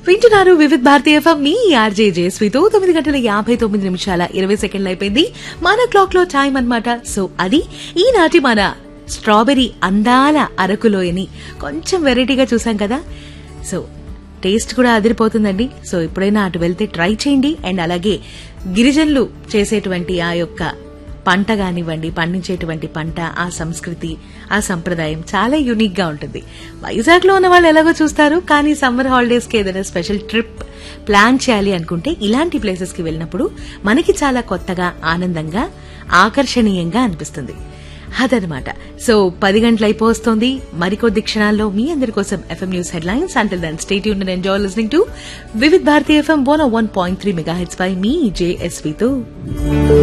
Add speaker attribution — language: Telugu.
Speaker 1: వింటున్నారు వివిధ్ భారతీయ ఎఫ్ఎం మీ ఆర్జే జేస్వితో తొమ్మిది గంటల యాభై తొమ్మిది నిమిషాల ఇరవై సెకండ్లు అయిపోయింది మన క్లాక్ లో టైం అన్నమాట సో అది ఈనాటి మన స్ట్రాబెరీ అందాల అరకులోయని కొంచెం వెరైటీగా చూసాం కదా సో టేస్ట్ కూడా అదిరిపోతుందండి సో ఎప్పుడైనా అటు వెళ్తే ట్రై చేయండి అండ్ అలాగే గిరిజనులు చేసేటువంటి ఆ యొక్క పంట కానివ్వండి పండించేటువంటి పంట ఆ సంస్కృతి ఆ సంప్రదాయం చాలా యూనిక్ గా ఉంటుంది వైజాగ్ లో ఉన్న వాళ్ళు ఎలాగో చూస్తారు కానీ సమ్మర్ హాలిడేస్ కి ఏదైనా స్పెషల్ ట్రిప్ ప్లాన్ చేయాలి అనుకుంటే ఇలాంటి ప్లేసెస్ కి వెళ్ళినప్పుడు మనకి చాలా కొత్తగా ఆనందంగా ఆకర్షణీయంగా అనిపిస్తుంది అదనమాట సో పది గంటలు అయిపోతుంది మరికొద్ది క్షణాల్లో మీ అందరి కోసం FM news headlines until then stay యూన్ enjoy listening to Vividh Bharati FM one one point three megahertz పై మీ జేఎస్వీతో